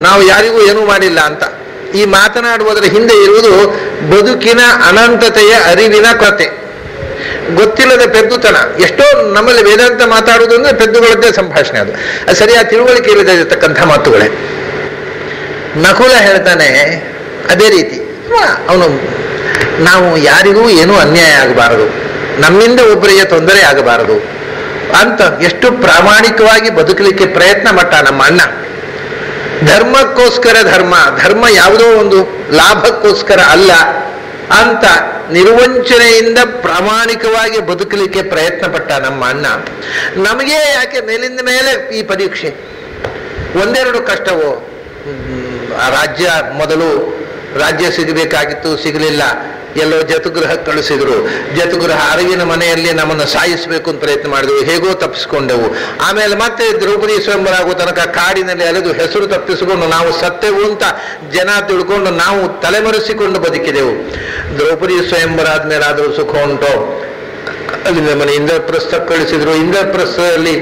ನಾವು ಯಾರಿಗೂ ಏನೂ ಮಾಡಿಲ್ಲ ಅಂತ ಈ ಮಾತನಾಡುವುದರ ಹಿಂದೆ ಇರುವುದು ಬದುಕಿನ ಅನಂತತೆಯ ಅರಿವಿನ ಕೊರತೆ ಗೊತ್ತಿಲ್ಲದ ಪೆದ್ದುತನ ಎಷ್ಟೋ ನಮ್ಮಲ್ಲಿ ವೇದಾಂತ ಮಾತಾಡುವುದು ಅಂದ್ರೆ ಪೆದ್ದುಗಳದ್ದೇ ಸಂಭಾಷಣೆ ಅದು ಅದು ಸರಿಯಾದ ತಿಳುವಳಿಕೆ ಇಲ್ಲದಿರತಕ್ಕಂಥ ಮಾತುಗಳೇ ನಕುಲ ಹೇಳ್ತಾನೆ ಅದೇ ರೀತಿ ಅವನು ನಾವು ಯಾರಿಗೂ ಏನೂ ಅನ್ಯಾಯ ಆಗಬಾರದು ನಮ್ಮಿಂದ ಒಬ್ಬರಿಗೆ ತೊಂದರೆ ಆಗಬಾರದು ಅಂತ ಎಷ್ಟು ಪ್ರಾಮಾಣಿಕವಾಗಿ ಬದುಕಲಿಕ್ಕೆ ಪ್ರಯತ್ನ ಪಟ್ಟ ನಮ್ಮ ಅಣ್ಣ ಧರ್ಮಕ್ಕೋಸ್ಕರ ಧರ್ಮ ಧರ್ಮ ಯಾವುದೋ ಒಂದು ಲಾಭಕ್ಕೋಸ್ಕರ ಅಲ್ಲ ಅಂತ ನಿರ್ವಂಚನೆಯಿಂದ ಪ್ರಾಮಾಣಿಕವಾಗಿ ಬದುಕಲಿಕ್ಕೆ ಪ್ರಯತ್ನ ಪಟ್ಟ ನಮ್ಮ ಅಣ್ಣ ನಮಗೆ ಯಾಕೆ ಮೇಲಿಂದ ಮೇಲೆ ಈ ಪರೀಕ್ಷೆ ಒಂದೆರಡು ಕಷ್ಟವೋ ಹ್ಮ್, ಆ ರಾಜ್ಯ ಮೊದಲು ರಾಜ್ಯ ಸಿಗಬೇಕಾಗಿತ್ತು ಸಿಗಲಿಲ್ಲ ಎಲ್ಲೋ ಜತುಗೃಹ ಕಳಿಸಿದ್ರು ಜತುಗೃಹ ಅರಿವಿನ ಮನೆಯಲ್ಲಿ ನಮ್ಮನ್ನು ಸಾಯಿಸಬೇಕು ಅಂತ ಪ್ರಯತ್ನ ಮಾಡಿದೆವು ಹೇಗೋ ತಪ್ಪಿಸ್ಕೊಂಡೆವು ಆಮೇಲೆ ಮತ್ತೆ ದ್ರೌಪದಿ ಸ್ವಯಂವರ ಆಗೋ ತನಕ ಕಾಡಿನಲ್ಲಿ ಅಲೆದು ಹೆಸರು ತಪ್ಪಿಸಿಕೊಂಡು ನಾವು ಸತ್ತೆವು ಅಂತ ಜನ ತಿಳ್ಕೊಂಡು ನಾವು ತಲೆಮರೆಸಿಕೊಂಡು ಬದುಕಿದೆವು ದ್ರೌಪದಿ ಸ್ವಯಂವರ ಆದ್ಮೇಲೆ ಆದರೂ ಸುಖ ಉಂಟೋ ಅಲ್ಲಿಂದ ಮನೆ ಇಂದ್ರಪ್ರಸ್ಥ ಕಳಿಸಿದ್ರು ಇಂದ್ರಪ್ರಸ್ಥದಲ್ಲಿ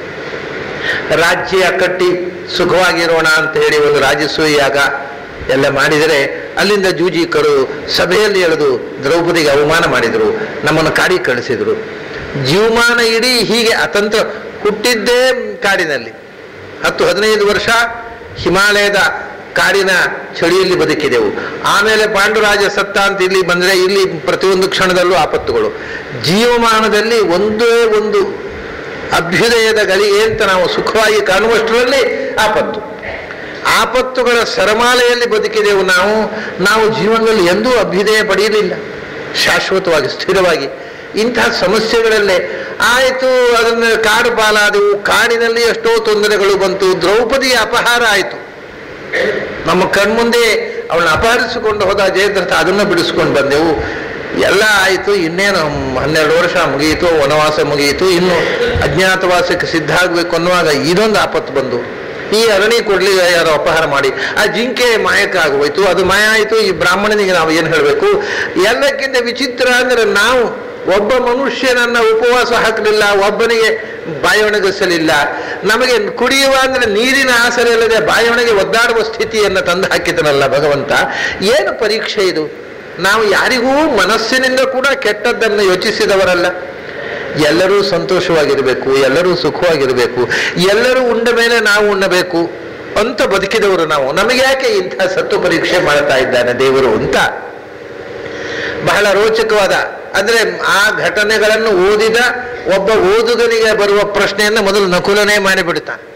ರಾಜ್ಯ ಕಟ್ಟಿ ಸುಖವಾಗಿರೋಣ ಅಂತ ಹೇಳಿ ಒಂದು ರಾಜಸೂಯ ಯಾಗ ಎಲ್ಲ ಮಾಡಿದರೆ ಅಲ್ಲಿಂದ ಜೂಜಿಕರು ಸಭೆಯಲ್ಲಿ ಎಳೆದು ದ್ರೌಪದಿಗೆ ಅವಮಾನ ಮಾಡಿದರು ನಮ್ಮನ್ನು ಕಾಡಿಗೆ ಕಳಿಸಿದರು ಜೀವಮಾನ ಇಡೀ ಹೀಗೆ ಅತಂತ್ರ ಹುಟ್ಟಿದ್ದೇ ಕಾಡಿನಲ್ಲಿ ಹತ್ತು ಹದಿನೈದು ವರ್ಷ ಹಿಮಾಲಯದ ಕಾಡಿನ ಚಳಿಯಲ್ಲಿ ಬದುಕಿದೆವು ಆಮೇಲೆ ಪಾಂಡುರಾಜ ಸತ್ತ ಅಂತ ಇಲ್ಲಿ ಬಂದರೆ ಇಲ್ಲಿ ಪ್ರತಿಯೊಂದು ಕ್ಷಣದಲ್ಲೂ ಆಪತ್ತುಗಳು ಜೀವಮಾನದಲ್ಲಿ ಒಂದೇ ಒಂದು ಅಭ್ಯುದಯದ ಗಳಿಗೆ ಅಂತ ನಾವು ಸುಖವಾಗಿ ಕಾಣುವಷ್ಟರಲ್ಲಿ ಆಪತ್ತು ಆಪತ್ತುಗಳ ಸರಮಾಲೆಯಲ್ಲಿ ಬದುಕಿದೆವು ನಾವು ನಾವು ಜೀವನದಲ್ಲಿ ಎಂದೂ ಅಭ್ಯುದಯ ಪಡೆಯಲಿಲ್ಲ ಶಾಶ್ವತವಾಗಿ ಸ್ಥಿರವಾಗಿ ಇಂತಹ ಸಮಸ್ಯೆಗಳಲ್ಲೇ ಆಯಿತು ಅದನ್ನು ಕಾಡು ಪಾಲಾದವು ಕಾಡಿನಲ್ಲಿ ಎಷ್ಟೋ ತೊಂದರೆಗಳು ಬಂತು ದ್ರೌಪದಿಯ ಅಪಹಾರ ಆಯಿತು ನಮ್ಮ ಕಣ್ಮುಂದೆ ಅವಳನ್ನ ಅಪಹರಿಸಿಕೊಂಡು ಹೋದ ಜಯದ್ರಥ ಅದನ್ನು ಬಿಡಿಸ್ಕೊಂಡು ಬಂದೆವು ಎಲ್ಲ ಆಯಿತು ಇನ್ನೇನು ಹನ್ನೆರಡು ವರ್ಷ ಮುಗಿಯಿತು ವನವಾಸ ಮುಗಿಯಿತು ಇನ್ನು ಅಜ್ಞಾತವಾಸಕ್ಕೆ ಸಿದ್ಧ ಆಗಬೇಕು ಅನ್ನುವಾಗ ಇದೊಂದು ಆಪತ್ತು ಬಂದು ಈ ಅರಣಿ ಕೊಡ್ಲಿ ಯಾರೋ ಅಪಹಾರ ಮಾಡಿ ಆ ಜಿಂಕೆ ಮಾಯಕ ಆಗೋಯ್ತು ಅದು ಮಾಯ ಆಯಿತು ಈ ಬ್ರಾಹ್ಮಣನಿಗೆ ನಾವು ಏನು ಹೇಳಬೇಕು ಎಲ್ಲಕ್ಕಿಂತ ವಿಚಿತ್ರ ಅಂದ್ರೆ ನಾವು ಒಬ್ಬ ಮನುಷ್ಯನನ್ನ ಉಪವಾಸ ಹಾಕಲಿಲ್ಲ ಒಬ್ಬನಿಗೆ ಬಾಯೊಣಗಿಸಲಿಲ್ಲ ನಮಗೆ ಕುಡಿಯುವ ಅಂದ್ರೆ ನೀರಿನ ಆಸರೆ ಇಲ್ಲದೆ ಬಾಯೊಣಗೆ ಒದ್ದಾಡುವ ಸ್ಥಿತಿಯನ್ನು ತಂದು ಹಾಕಿದನಲ್ಲ ಭಗವಂತ ಏನು ಪರೀಕ್ಷೆ ಇದು ನಾವು ಯಾರಿಗೂ ಮನಸ್ಸಿನಿಂದ ಕೂಡ ಕೆಟ್ಟದ್ದನ್ನು ಯೋಚಿಸಿದವರಲ್ಲ ಎಲ್ಲರೂ ಸಂತೋಷವಾಗಿರಬೇಕು ಎಲ್ಲರೂ ಸುಖವಾಗಿರಬೇಕು ಎಲ್ಲರೂ ಉಂಡ ಮೇಲೆ ನಾವು ಉಣ್ಣಬೇಕು ಅಂತ ಬದುಕಿದವರು ನಾವು ನಮಗೆ ಯಾಕೆ ಇಂಥ ಸತ್ತು ಪರೀಕ್ಷೆ ಮಾಡ್ತಾ ಇದ್ದಾನೆ ದೇವರು ಅಂತ ಬಹಳ ರೋಚಕವಾದ ಅಂದ್ರೆ ಆ ಘಟನೆಗಳನ್ನು ಓದಿದ ಒಬ್ಬ ಓದುಗನಿಗೆ ಬರುವ ಪ್ರಶ್ನೆಯನ್ನು ಮೊದಲು ನಕುಲನೇ ಮಾಡಿಬಿಡ್ತಾನೆ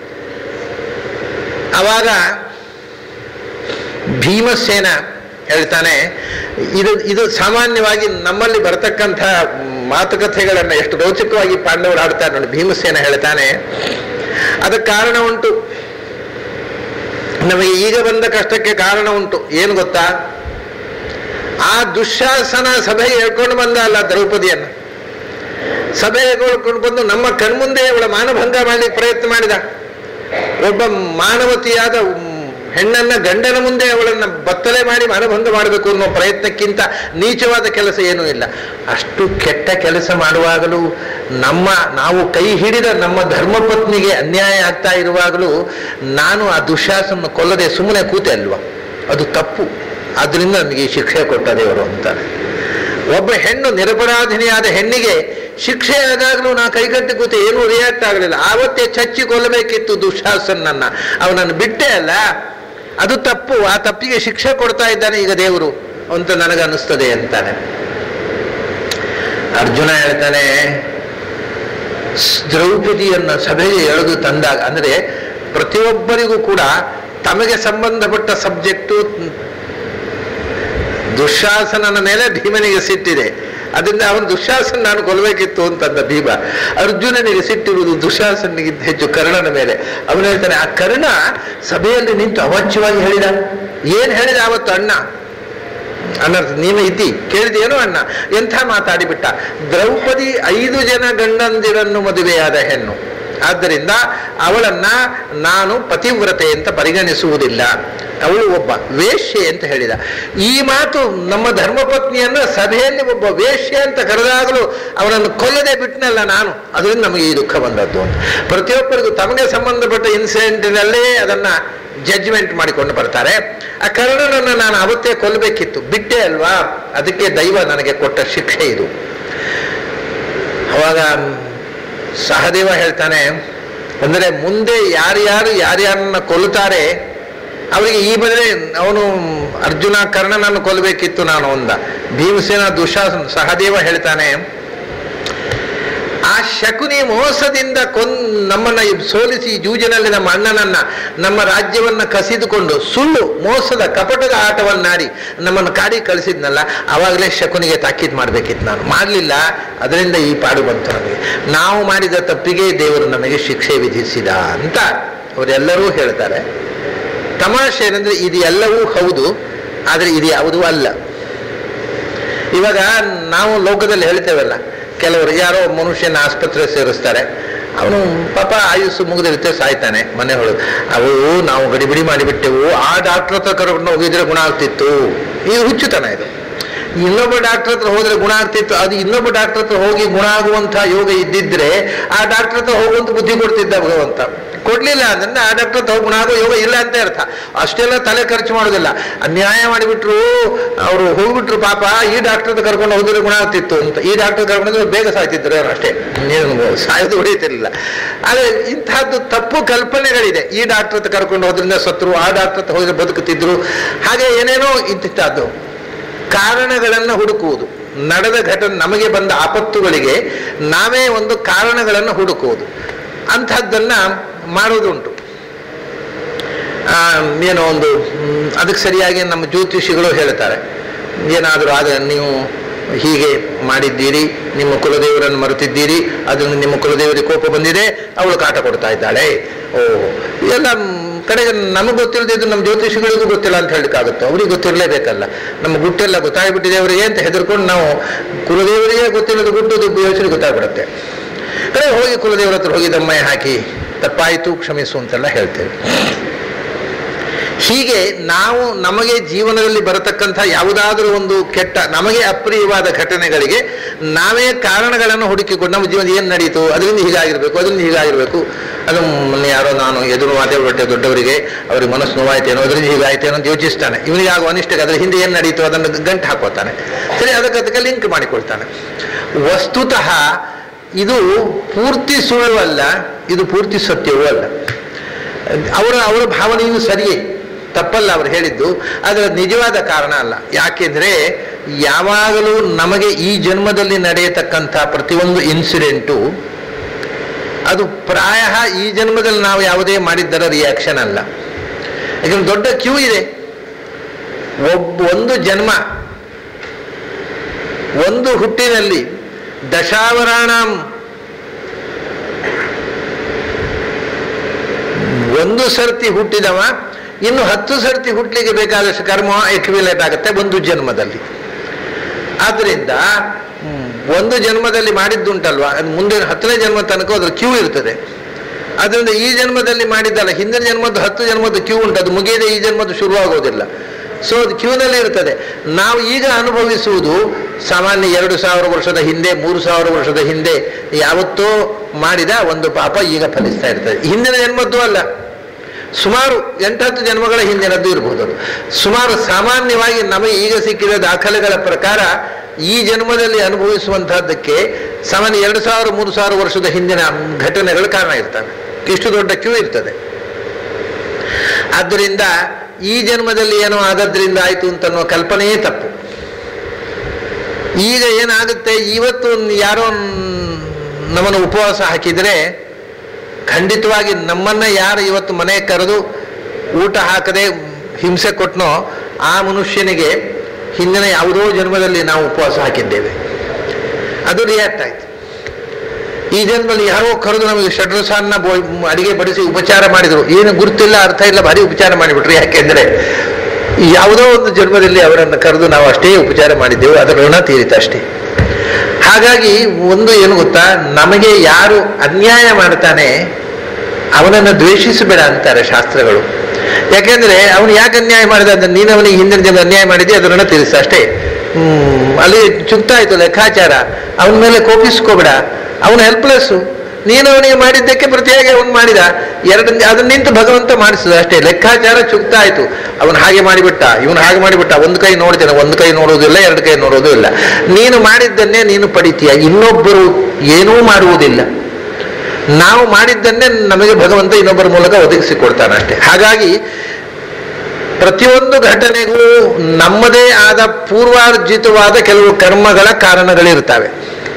ಅವಾಗ ಭೀಮಸೇನ ಹೇಳ್ತಾನೆ ಇದು ಇದು ಸಾಮಾನ್ಯವಾಗಿ ನಮ್ಮಲ್ಲಿ ಬರತಕ್ಕಂಥ ಮಾತುಕತೆಗಳನ್ನು ಎಷ್ಟು ರೋಚಕವಾಗಿ ಪಾಂಡವರು ಆಡ್ತಾರೆ ನೋಡಿ ಭೀಮಸೇನ ಹೇಳ್ತಾನೆ ಅದಕ್ಕೆ ಕಾರಣ ಉಂಟು ನಮಗೆ ಈಗ ಬಂದ ಕಷ್ಟಕ್ಕೆ ಕಾರಣ ಉಂಟು ಏನು ಗೊತ್ತಾ ಆ ದುಶ್ಯಾಸನ ಸಭೆಗೆ ಹೇಳ್ಕೊಂಡು ಬಂದ ಅಲ್ಲ ದ್ರೌಪದಿಯನ್ನು ಸಭೆಗೆ ಹೇಳ್ಕೊಂಡು ಬಂದು ನಮ್ಮ ಕಣ್ಮುಂದೆ ಅವಳ ಮಾನಭಂಗ ಮಾಡಲಿಕ್ಕೆ ಪ್ರಯತ್ನ ಮಾಡಿದ ಒಬ್ಬ ಮಾನವತಿಯಾದ ಹೆಣ್ಣನ್ನ ಗಂಡನ ಮುಂದೆ ಅವಳನ್ನ ಬತ್ತಲೆ ಮಾಡಿ ಮಾನಭಂಗ ಮಾಡಬೇಕು ಅನ್ನೋ ಪ್ರಯತ್ನಕ್ಕಿಂತ ನೀಚವಾದ ಕೆಲಸ ಏನೂ ಇಲ್ಲ ಅಷ್ಟು ಕೆಟ್ಟ ಕೆಲಸ ಮಾಡುವಾಗಲೂ ನಮ್ಮ ನಾವು ಕೈ ಹಿಡಿದ ನಮ್ಮ ಧರ್ಮಪತ್ನಿಗೆ ಅನ್ಯಾಯ ಆಗ್ತಾ ಇರುವಾಗಲೂ ನಾನು ಆ ದುಶ್ಯಾಸನ ಕೊಲ್ಲದೆ ಸುಮ್ಮನೆ ಕೂತೆ ಅಲ್ವಾ ಅದು ತಪ್ಪು ಆದ್ರಿಂದ ನನಗೆ ಈ ಶಿಕ್ಷೆ ಕೊಟ್ಟ ದೇವರು ಅಂತಾರೆ ಒಬ್ಬ ಹೆಣ್ಣು ನಿರಪರಾಧಿನಿಯಾದ ಹೆಣ್ಣಿಗೆ ಶಿಕ್ಷೆ ಆದಾಗಲೂ ನಾ ಕೈಗಟ್ಟಿ ಕೂತೆ ಏನೂ ರಿಯಾಕ್ಟ್ ಆಗಲಿಲ್ಲ ಆವತ್ತೇ ಚಚ್ಚಿ ಕೊಲ್ಲಬೇಕಿತ್ತು ದುಶಾಸನನ್ನ ಅವನನ್ನು ಬಿಟ್ಟೆ ಅಲ್ಲ ಅದು ತಪ್ಪು ಆ ತಪ್ಪಿಗೆ ಶಿಕ್ಷೆ ಕೊಡ್ತಾ ಇದ್ದಾನೆ ಈಗ ದೇವರು ಅಂತ ನನಗನ್ನಿಸ್ತದೆ ಅಂತಾನೆ ಅರ್ಜುನ ಹೇಳ್ತಾನೆ ಸ್- ದ್ರೌಪದಿಯನ್ನ ಸಭೆಗೆ ಎಳೆದು ತಂದಾಗ ಅಂದ್ರೆ ಪ್ರತಿಯೊಬ್ಬರಿಗೂ ಕೂಡ ತಮಗೆ ಸಂಬಂಧಪಟ್ಟ ಸಬ್ಜೆಕ್ಟು ದುಶ್ಯಾಸನನ ಮೇಲೆ ಭೀಮನಿಗೆ ಸಿಟ್ಟಿದೆ ಅದರಿಂದ ಅವನು ದುಶ್ಯಾಸನ ನಾನು ಕೊಲ್ಲಬೇಕಿತ್ತು ಅಂತಂದ ಭೀಮ ಅರ್ಜುನನಿಗೆ ಸಿಟ್ಟಿರುವುದು ದುಶ್ಯಾಸನಿಗಿಂತ ಹೆಚ್ಚು ಕರ್ಣನ ಮೇಲೆ ಅವನು ಹೇಳ್ತಾನೆ ಆ ಕರ್ಣ ಸಭೆಯಲ್ಲಿ ನಿಂತು ಅವಾಚ್ಯವಾಗಿ ಹೇಳಿದ ಏನ್ ಹೇಳಿದ ಅವತ್ತು ಅಣ್ಣ ಅನರ್ಥ ನೀನು ಇದ್ದಿ ಕೇಳಿದೇನು ಅಣ್ಣ ಎಂಥ ಮಾತಾಡಿಬಿಟ್ಟ ದ್ರೌಪದಿ ಐದು ಜನ ಗಂಡಂದಿರನ್ನು ಮದುವೆಯಾದ ಹೆಣ್ಣು ಆದ್ದರಿಂದ ಅವಳನ್ನ ನಾನು ಪತಿವ್ರತೆ ಅಂತ ಪರಿಗಣಿಸುವುದಿಲ್ಲ ಅವಳು ಒಬ್ಬ ವೇಶ್ಯೆ ಅಂತ ಹೇಳಿದ ಈ ಮಾತು ನಮ್ಮ ಧರ್ಮಪತ್ನಿಯನ್ನ ಸಭೆಯಲ್ಲಿ ಒಬ್ಬ ವೇಶ್ಯೆ ಅಂತ ಕರೆದಾಗಲೂ ಅವನನ್ನು ಕೊಲ್ಲದೆ ಬಿಟ್ಟನಲ್ಲ ನಾನು ಅದರಿಂದ ನಮಗೆ ಈ ದುಃಖ ಬಂದದ್ದು ಅಂತ ಪ್ರತಿಯೊಬ್ಬರಿಗೂ ತಮಗೆ ಸಂಬಂಧಪಟ್ಟ ಇನ್ಸಿಡೆಂಟಿನಲ್ಲೇ ಅದನ್ನ ಜಡ್ಜ್ಮೆಂಟ್ ಮಾಡಿಕೊಂಡು ಬರ್ತಾರೆ ಆ ಕರ್ಣನನ್ನು ನಾನು ಅವತ್ತೇ ಕೊಲ್ಲಬೇಕಿತ್ತು ಬಿಟ್ಟೆ ಅಲ್ವಾ ಅದಕ್ಕೆ ದೈವ ನನಗೆ ಕೊಟ್ಟ ಶಿಕ್ಷೆ ಇದು ಅವಾಗ ಸಹದೇವ ಹೇಳ್ತಾನೆ ಅಂದರೆ ಮುಂದೆ ಯಾರ್ಯಾರು ಯಾರ್ಯಾರನ್ನ ಕೊಲ್ಲುತ್ತಾರೆ ಅವರಿಗೆ ಈ ಬದಲೇ ಅವನು ಅರ್ಜುನ ಕರ್ಣನನ್ನು ಕೊಲ್ಲಬೇಕಿತ್ತು ನಾನು ಅಂದ ಭೀಮಸೇನ ದುಶಾಸನ ಸಹದೇವ ಹೇಳ್ತಾನೆ ಆ ಶಕುನಿ ಮೋಸದಿಂದ ಕೊನ್ ನಮ್ಮನ್ನ ಈ ಸೋಲಿಸಿ ಈ ಜೂಜಿನಲ್ಲಿ ನಮ್ಮ ಅಣ್ಣನನ್ನ ನಮ್ಮ ರಾಜ್ಯವನ್ನ ಕಸಿದುಕೊಂಡು ಸುಳ್ಳು ಮೋಸದ ಕಪಟದ ಆಟವನ್ನಾಡಿ ನಮ್ಮನ್ನು ಕಾಡಿ ಕಳಿಸಿದ್ನಲ್ಲ ಆವಾಗಲೇ ಶಕುನಿಗೆ ತಾಕೀತ್ ಮಾಡ್ಬೇಕಿತ್ತು ನಾನು ಮಾಡಲಿಲ್ಲ ಅದರಿಂದ ಈ ಪಾಡು ಬಂತು ನಮಗೆ ನಾವು ಮಾಡಿದ ತಪ್ಪಿಗೆ ದೇವರು ನಮಗೆ ಶಿಕ್ಷೆ ವಿಧಿಸಿದ ಅಂತ ಅವರೆಲ್ಲರೂ ಹೇಳ್ತಾರೆ ತಮಾಷೆ ಏನಂದ್ರೆ ಇದು ಎಲ್ಲವೂ ಹೌದು ಆದರೆ ಇದು ಯಾವುದೂ ಅಲ್ಲ ಇವಾಗ ನಾವು ಲೋಕದಲ್ಲಿ ಹೇಳ್ತೇವಲ್ಲ ಕೆಲವರು ಯಾರೋ ಒಬ್ಬ ಮನುಷ್ಯನ ಆಸ್ಪತ್ರೆ ಸೇರಿಸ್ತಾರೆ ಅವನು ಪಾಪ ಆಯುಸ್ಸು ಮುಗಿದಿರುತ್ತೆ ಸಾಯ್ತಾನೆ ಮನೆ ಹೊಳಗೆ ಅವು ನಾವು ಗಡಿಬಿಡಿ ಮಾಡಿಬಿಟ್ಟೆವು ಆ ಡಾಕ್ಟರ್ ಹತ್ರ ಕರ್ಕೊಂಡು ಹೋಗಿದ್ರೆ ಗುಣ ಆಗ್ತಿತ್ತು ಇದು ಹುಚ್ಚುತನ ಇದು ಇನ್ನೊಬ್ಬ ಡಾಕ್ಟರ್ ಹತ್ರ ಹೋದ್ರೆ ಗುಣ ಆಗ್ತಿತ್ತು ಅದು ಇನ್ನೊಬ್ಬ ಡಾಕ್ಟರ್ ಹತ್ರ ಹೋಗಿ ಗುಣ ಆಗುವಂಥ ಯೋಗ ಇದ್ದಿದ್ರೆ ಆ ಡಾಕ್ಟರ್ ಹತ್ರ ಹೋಗುವಂತ ಬುದ್ಧಿ ಕೊಡ್ತಿದ್ದ ಭಗವಂತ ಕೊಡ್ಲಿಲ್ಲ ಅಂದ್ರೆ ಆ ಡಾಕ್ಟರ್ ಹತ್ರ ಹೋಗಿ ಗುಣ ಆಗೋ ಯೋಗ ಇಲ್ಲ ಅಂತ ಅರ್ಥ ಅಷ್ಟೆಲ್ಲ ತಲೆ ಖರ್ಚು ಮಾಡೋದಿಲ್ಲ ಅನ್ಯಾಯ ಮಾಡಿಬಿಟ್ರು ಅವರು ಹೋಗ್ಬಿಟ್ರು ಪಾಪ ಈ ಡಾಕ್ಟರ್ ಹತ್ರ ಕರ್ಕೊಂಡು ಹೋದ್ರೆ ಗುಣ ಆಗ್ತಿತ್ತು ಅಂತ ಈ ಡಾಕ್ಟರ್ ಕರ್ಕೊಂಡು ಹೋದ್ರೆ ಬೇಗ ಸಾಯ್ತಿದ್ರು ಅವ್ರು ಅಷ್ಟೇ ನೀನು ಸಾಯೋದು ಹೊಡೆಯುತ್ತಿರಲಿಲ್ಲ ಆದರೆ ಇಂತಹದ್ದು ತಪ್ಪು ಕಲ್ಪನೆಗಳಿದೆ ಈ ಡಾಕ್ಟರ್ ಹತ್ರ ಕರ್ಕೊಂಡು ಹೋದ್ರಿಂದ ಸತ್ರು ಆ ಡಾಕ್ಟರ್ ಹತ್ರ ಹೋದ್ರೆ ಬದುಕುತ್ತಿದ್ರು ಹಾಗೆ ಏನೇನೋ ಇಂತಿಂತಹದ್ದು ಕಾರಣಗಳನ್ನು ಹುಡುಕುವುದು ನಡೆದ ಘಟನೆ ನಮಗೆ ಬಂದ ಆಪತ್ತುಗಳಿಗೆ ನಾವೇ ಒಂದು ಕಾರಣಗಳನ್ನು ಹುಡುಕುವುದು ಅಂಥದ್ದನ್ನ ಮಾಡೋದುಂಟು ಆ, ಏನೋ ಒಂದು ಮ್, ಅದಕ್ಕೆ ಸರಿಯಾಗಿ ನಮ್ಮ ಜ್ಯೋತಿಷಿಗಳು ಹೇಳ್ತಾರೆ ಏನಾದರೂ ಆದರೆ ನೀವು ಹೀಗೆ ಮಾಡಿದ್ದೀರಿ ನಿಮ್ಮ ಕುಲದೇವರನ್ನು ಮರೆತಿದ್ದೀರಿ ಅದನ್ನು ನಿಮ್ಮ ಕುಲದೇವರಿಗೆ ಕೋಪ ಬಂದಿದೆ ಅವಳು ಕಾಟ ಕೊಡ್ತಾ ಇದ್ದಾಳೆ ಓ ಎಲ್ಲ ಮ್, ಕಡೆಗೆ ನಮಗೆ ಗೊತ್ತಿಲ್ಲದಿದ್ದು ನಮ್ಮ ಜ್ಯೋತಿಷಿಗಳಿಗೂ ಗೊತ್ತಿಲ್ಲ ಅಂತ ಹೇಳಲಿಕ್ಕಾಗುತ್ತೆ ಅವ್ರಿಗೆ ಗೊತ್ತಿರಲೇಬೇಕಲ್ಲ ನಮ್ಮ ಗುಟ್ಟೆಲ್ಲ ಗೊತ್ತಾಗ್ಬಿಟ್ಟಿದೆ ಅವರಿಗೆ ಅಂತ ಹೆದರ್ಕೊಂಡು ನಾವು ಕುಲದೇವರಿಗೆ ಗೊತ್ತಿಲ್ಲದ ಗುಟ್ಟು ಯೋಚನೆ ಗೊತ್ತಾಗ್ಬಿಡುತ್ತೆ ಕಡೆ ಹೋಗಿ ಕುಲದೇವರ ಹತ್ರ ಹೋಗಿ ದಮ್ಮಯ್ಯ ಹಾಕಿ ತಪ್ಪಾಯಿತು ಕ್ಷಮಿಸು ಅಂತೆಲ್ಲ ಹೇಳ್ತೇವೆ ಹೀಗೆ ನಾವು ನಮಗೆ ಜೀವನದಲ್ಲಿ ಬರತಕ್ಕಂಥ ಯಾವುದಾದರೂ ಒಂದು ಕೆಟ್ಟ ನಮಗೆ ಅಪ್ರಿಯವಾದ ಘಟನೆಗಳಿಗೆ ನಾವೇ ಕಾರಣಗಳನ್ನು ಹುಡುಕಿಕೊಂಡು ನಮ್ಮ ಜೀವನ ಏನು ನಡೀತು ಅದರಿಂದ ಹೀಗಾಗಿರ್ಬೇಕು ಅದರಿಂದ ಹೀಗಾಗಿರ್ಬೇಕು ಅದು ಮೊನ್ನೆ ಯಾರೋ ನಾನು ಎದುರು ಮಾತಾಡ್ಬಿಟ್ಟೆ ದೊಡ್ಡವರಿಗೆ ಅವ್ರಿಗೆ ಮನಸ್ಸು ನೋವಾಯ್ತೇನೋ ಅದರಿಂದ ಹೀಗಾಯ್ತೇನೋ ಅಂತ ಯೋಚಿಸ್ತಾನೆ ಇವನಿಗೆ ಆಗುವ ಅನಿಷ್ಟಕ್ಕೆ ಅದರ ಹಿಂದೆ ಏನು ನಡೀತು ಅದನ್ನು ಗಂಟು ಹಾಕೋತಾನೆ ಸರಿ ಅದಕ್ಕೆ ಅದಕ್ಕೆ ಲಿಂಕ್ ಮಾಡಿಕೊಳ್ತಾನೆ ವಸ್ತುತಃ ಇದು ಪೂರ್ತಿ ಸುಳ್ಳು ಅಲ್ಲ ಇದು ಪೂರ್ತಿ ಸತ್ಯವೂ ಅಲ್ಲ ಅವರ ಅವರ ಭಾವನೆಯೂ ಸರಿಯೇ ತಪ್ಪಲ್ಲ ಅವರು ಹೇಳಿದ್ದು ಅದರ ನಿಜವಾದ ಕಾರಣ ಅಲ್ಲ ಯಾಕೆಂದ್ರೆ ಯಾವಾಗಲೂ ನಮಗೆ ಈ ಜನ್ಮದಲ್ಲಿ ನಡೆಯತಕ್ಕಂಥ ಪ್ರತಿಯೊಂದು ಇನ್ಸಿಡೆಂಟು ಅದು ಪ್ರಾಯ ಈ ಜನ್ಮದಲ್ಲಿ ನಾವು ಯಾವುದೇ ಮಾಡಿದ್ದರ ರಿಯಾಕ್ಷನ್ ಅಲ್ಲ ಯಾಕಂದ್ರೆ ದೊಡ್ಡ ಕ್ಯೂ ಇದೆ ಒಬ್ಬ ಒಂದು ಜನ್ಮ ಒಂದು ಹುಟ್ಟಿನಲ್ಲಿ ದಶಾವರಾಣ ಒಂದು ಸರ್ತಿ ಹುಟ್ಟಿದವ ಇನ್ನು ಹತ್ತು ಸರ್ತಿ ಹುಟ್ಟಲಿಕ್ಕೆ ಬೇಕಾದಷ್ಟು ಕರ್ಮ ಎಕ್ವಿಲೇಟ್ ಆಗುತ್ತೆ ಒಂದು ಜನ್ಮದಲ್ಲಿ ಆದ್ರಿಂದ ಹ್ಮ್, ಒಂದು ಜನ್ಮದಲ್ಲಿ ಮಾಡಿದ್ದುಂಟಲ್ವಾ ಅದು ಮುಂದೆ ಹತ್ತನೇ ಜನ್ಮ ತನಕ ಅದ್ರ ಕ್ಯೂ ಇರ್ತದೆ ಅದರಿಂದ ಈ ಜನ್ಮದಲ್ಲಿ ಮಾಡಿದ್ದಲ್ಲ ಹಿಂದಿನ ಜನ್ಮದ್ದು ಹತ್ತು ಜನ್ಮದ್ದು ಕ್ಯೂ ಉಂಟು ಅದು ಮುಗಿಯದೆ ಈ ಜನ್ಮದ್ದು ಶುರುವಾಗೋದಿಲ್ಲ ಸೊ ಅದು ಕ್ಯೂನಲ್ಲಿ ಇರ್ತದೆ ನಾವು ಈಗ ಅನುಭವಿಸುವುದು ಸಾಮಾನ್ಯ ಎರಡು ಸಾವಿರ ವರ್ಷದ ಹಿಂದೆ ಮೂರು ಸಾವಿರ ವರ್ಷದ ಹಿಂದೆ ಯಾವತ್ತೋ ಮಾಡಿದ ಒಂದು ಪಾಪ ಈಗ ಫಲಿಸ್ತಾ ಇರ್ತದೆ ಹಿಂದಿನ ಜನ್ಮದ್ದು ಅಲ್ಲ ಸುಮಾರು ಎಂಟತ್ತು ಜನ್ಮಗಳ ಹಿಂದಿನದ್ದು ಇರಬಹುದು ಅದು ಸುಮಾರು ಸಾಮಾನ್ಯವಾಗಿ ನಮಗೆ ಈಗ ಸಿಕ್ಕಿದ ದಾಖಲೆಗಳ ಪ್ರಕಾರ ಈ ಜನ್ಮದಲ್ಲಿ ಅನುಭವಿಸುವಂತಹದ್ದಕ್ಕೆ ಸಾಮಾನ್ಯ ಎರಡು ಸಾವಿರ ಮೂರು ಸಾವಿರ ವರ್ಷದ ಹಿಂದಿನ ಘಟನೆಗಳು ಕಾರಣ ಇರ್ತವೆ ಇಷ್ಟು ದೊಡ್ಡ ಕ್ಯೂ ಇರ್ತದೆ ಆದ್ದರಿಂದ ಈ ಜನ್ಮದಲ್ಲಿ ಏನೋ ಆದದ್ರಿಂದ ಆಯಿತು ಅಂತನ್ನುವ ಕಲ್ಪನೆಯೇ ತಪ್ಪು ಈಗ ಏನಾಗುತ್ತೆ ಇವತ್ತು ಯಾರೋ ನಮ್ಮನ್ನು ಉಪವಾಸ ಹಾಕಿದರೆ ಖಂಡಿತವಾಗಿ ನಮ್ಮನ್ನ ಯಾರು ಇವತ್ತು ಮನೆ ಕರೆದು ಊಟ ಹಾಕದೆ ಹಿಂಸೆ ಕೊಟ್ಟನೋ ಆ ಮನುಷ್ಯನಿಗೆ ಹಿಂದಿನ ಯಾವುದೋ ಜನ್ಮದಲ್ಲಿ ನಾವು ಉಪವಾಸ ಹಾಕಿದ್ದೇವೆ ಅದು ರಿಯಾಕ್ಟ್ ಆಯ್ತು ಈ ಜನ್ಮದಲ್ಲಿ ಯಾರೋ ಕರೆದು ನಮಗೆ ಷಡ್ರಸಾನ್ನ ಬೋ ಅಡಿಗೆ ಬಡಿಸಿ ಉಪಚಾರ ಮಾಡಿದರು ಏನು ಗುರುತಿಲ್ಲ ಅರ್ಥ ಇಲ್ಲ ಭಾರಿ ಉಪಚಾರ ಮಾಡಿಬಿಟ್ರು ಯಾಕೆಂದ್ರೆ ಯಾವುದೋ ಒಂದು ಜನ್ಮದಲ್ಲಿ ಅವರನ್ನು ಕರೆದು ನಾವು ಅಷ್ಟೇ ಉಪಚಾರ ಮಾಡಿದ್ದೆವು ಅದರ ಋಣ ತೀರಿತ ಅಷ್ಟೇ ಹಾಗಾಗಿ ಒಂದು ಏನು ಗೊತ್ತಾ ನಮಗೆ ಯಾರು ಅನ್ಯಾಯ ಮಾಡ್ತಾನೆ ಅವನನ್ನು ದ್ವೇಷಿಸಬೇಡ ಅಂತಾರೆ ಶಾಸ್ತ್ರಗಳು ಯಾಕೆಂದ್ರೆ ಅವನು ಯಾಕೆ ಅನ್ಯಾಯ ಮಾಡಿದ ಅಂದ್ರೆ ನೀನು ಅವನಿಗೆ ಹಿಂದಿನ ಜನ ಅನ್ಯಾಯ ಮಾಡಿದ್ದೆ ಅದನ್ನ ತಿಳಿಸ ಅಷ್ಟೇ ಹ್ಮ್ ಅಲ್ಲಿ ಚುಕ್ತಾಯ್ತು ಲೆಕ್ಕಾಚಾರ ಅವನ ಮೇಲೆ ಕೋಪಿಸ್ಕೋಬೇಡ ಅವನು ಹೆಲ್ಪ್ಲೆಸ್ಸು ನೀನು ಅವನಿಗೆ ಮಾಡಿದ್ದಕ್ಕೆ ಪ್ರತಿಯಾಗಿ ಅವನು ಮಾಡಿದ ಎರಡು ಅದನ್ನ ನಿಂತು ಭಗವಂತ ಮಾಡಿಸಿದ ಅಷ್ಟೇ ಲೆಕ್ಕಾಚಾರ ಚುಕ್ತ ಆಯ್ತು ಅವನು ಹಾಗೆ ಮಾಡಿಬಿಟ್ಟ ಇವನು ಹಾಗೆ ಮಾಡಿಬಿಟ್ಟ ಒಂದು ಕೈ ನೋಡ್ತೇನೆ ಒಂದು ಕೈ ನೋಡುವುದಿಲ್ಲ ಎರಡು ಕೈ ನೋಡುವುದೂ ಇಲ್ಲ ನೀನು ಮಾಡಿದ್ದನ್ನೇ ನೀನು ಪಡಿತೀಯ ಇನ್ನೊಬ್ಬರು ಏನೂ ಮಾಡುವುದಿಲ್ಲ ನಾವು ಮಾಡಿದ್ದನ್ನೇ ನಮಗೆ ಭಗವಂತ ಇನ್ನೊಬ್ಬರ ಮೂಲಕ ಒದಗಿಸಿಕೊಡ್ತಾನೆ ಅಷ್ಟೇ ಹಾಗಾಗಿ ಪ್ರತಿಯೊಂದು ಘಟನೆಗೂ ನಮ್ಮದೇ ಆದ ಪೂರ್ವಾರ್ಜಿತವಾದ ಕೆಲವು ಕರ್ಮಗಳ ಕಾರಣಗಳಿರ್ತವೆ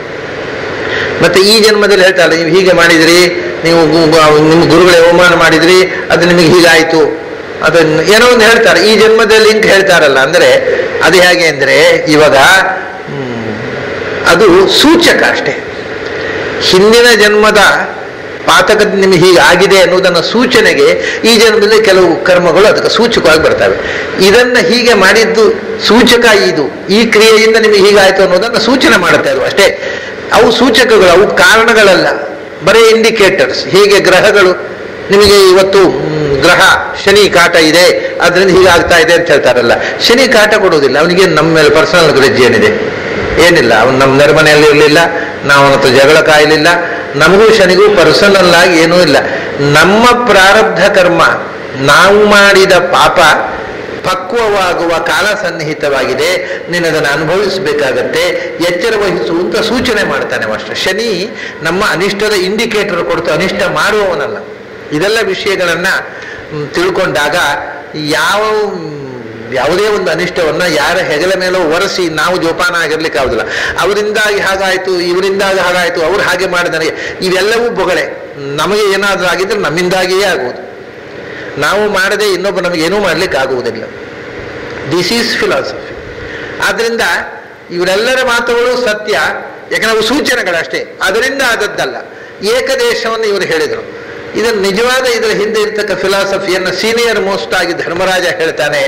ಮತ್ತೆ ಈ ಜನ್ಮದಲ್ಲಿ ಹೇಳ್ತಾರೆ ನೀವು ಹೀಗೆ ಮಾಡಿದ್ರಿ ನೀವು ಗು- ಗು- ನಿಮ್ಮ ಗುರುಗಳ ಅವಮಾನ ಮಾಡಿದ್ರಿ ಅದು ನಿಮಗೆ ಹೀಗಾಯ್ತು ಅದನ್ನು ಏನೋ ಒಂದು ಹೇಳ್ತಾರೆ ಈ ಜನ್ಮದಲ್ಲಿ ಲಿಂಕ್ ಹೇಳ್ತಾರಲ್ಲ ಅಂದ್ರೆ ಅದು ಹೇಗೆ ಅಂದ್ರೆ ಇವಾಗ ಹ್ಮ್, ಅದು ಸೂಚಕ ಅಷ್ಟೇ ಹಿಂದಿನ ಜನ್ಮದ ಪಾತಕ ನಿಮಗೆ ಹೀಗೆ ಆಗಿದೆ ಅನ್ನೋದನ್ನ ಸೂಚನೆಗೆ ಈ ಜನ್ಮದಲ್ಲಿ ಕೆಲವು ಕರ್ಮಗಳು ಅದಕ್ಕೆ ಸೂಚಕವಾಗಿ ಬರ್ತವೆ ಇದನ್ನ ಹೀಗೆ ಮಾಡಿದ್ದು ಸೂಚಕ ಇದು ಈ ಕ್ರಿಯೆಯಿಂದ ನಿಮಗೆ ಹೀಗಾಯ್ತು ಅನ್ನೋದನ್ನ ಸೂಚನೆ ಮಾಡುತ್ತೆ ಅದು ಅಷ್ಟೇ ಅವು ಸೂಚಕಗಳು ಅವು ಕಾರಣಗಳಲ್ಲ ಬರೀ ಇಂಡಿಕೇಟರ್ಸ್ ಹೀಗೆ ಗ್ರಹಗಳು ನಿಮಗೆ ಇವತ್ತು ಮ್, ಗ್ರಹ ಶನಿ ಕಾಟ ಇದೆ ಅದರಿಂದ ಹೀಗಾಗ್ತಾ ಇದೆ ಅಂತ ಹೇಳ್ತಾರಲ್ಲ ಶನಿ ಕಾಟ ಕೊಡುವುದಿಲ್ಲ ಅವನಿಗೆ ನಮ್ಮ ಮೇಲೆ ಪರ್ಸನಲ್ ಗ್ರಜ್ ಏನಿದೆ ಏನಿಲ್ಲ ಅವನು ನಮ್ಮ ನೆರೆಮನೆಯಲ್ಲಿ ಇರಲಿಲ್ಲ ನಾವು ಅವನ ಹತ್ರ ಜಗಳ ಕಾಯಲಿಲ್ಲ ನಮಗೂ ಶನಿಗೂ ಪರ್ಸನಲ್ ಆಗಿ ಏನೂ ಇಲ್ಲ ನಮ್ಮ ಪ್ರಾರಬ್ಧ ಕರ್ಮ ನಾವು ಮಾಡಿದ ಪಾಪ ಪಕ್ವವಾಗುವ ಕಾಲ ಸನ್ನಿಹಿತವಾಗಿದೆ ನೀನು ಅದನ್ನು ಅನುಭವಿಸಬೇಕಾಗತ್ತೆ ಎಚ್ಚರ ವಹಿಸುವಂತ ಸೂಚನೆ ಮಾಡ್ತಾನೆ ಅಷ್ಟೇ ಶನಿ ನಮ್ಮ ಅನಿಷ್ಟದ ಇಂಡಿಕೇಟರ್ ಕೊಡ್ತು ಅನಿಷ್ಟ ಮಾಡುವವನಲ್ಲ ಇದೆಲ್ಲ ವಿಷಯಗಳನ್ನ ಮ್, ತಿಳ್ಕೊಂಡಾಗ ಯಾವ ಮ್, ಯಾವುದೇ ಒಂದು ಅನಿಷ್ಟವನ್ನ ಯಾರ ಹೆಗಲ ಮೇಲೋ ಒರೆಸಿ ನಾವು ಜೋಪಾನ ಆಗಿರ್ಲಿಕ್ಕೆ ಆಗುದಿಲ್ಲ ಅವರಿಂದಾಗಿ ಹಾಗಾಯ್ತು ಇವರಿಂದಾಗಿ ಹಾಗಾಯ್ತು ಅವ್ರು ಹಾಗೆ ಮಾಡಿದಾರೆ ಇವೆಲ್ಲವೂ ಬೊಗಳೆ ನಮಗೆ ಏನಾದರೂ ಆಗಿದ್ರೆ ನಮ್ಮಿಂದಾಗಿಯೇ ಆಗುವುದು ನಾವು ಮಾಡದೆ ಇನ್ನೊಬ್ಬ ನಮಗೆ ಏನೂ ಮಾಡ್ಲಿಕ್ಕೆ ಆಗುವುದಿಲ್ಲ ದಿಸ್ ಈಸ್ ಫಿಲಾಸಫಿ ಆದ್ರಿಂದ ಇವರೆಲ್ಲರ ಮಾತುಗಳು ಸತ್ಯ ಯಾಕಂದ್ರೆ ಅವು ಸೂಚನೆಗಳಷ್ಟೇ ಅದರಿಂದ ಆದದ್ದಲ್ಲ ಏಕದೇಶವನ್ನು ಇವರು ಹೇಳಿದರು ಇದನ್ನು ನಿಜವಾದ ಇದರ ಹಿಂದೆ ಇರ್ತಕ್ಕ ಫಿಲಾಸಫಿಯನ್ನು ಸೀನಿಯರ್ ಮೋಸ್ಟ್ ಆಗಿ ಧರ್ಮರಾಜ ಹೇಳ್ತಾನೆ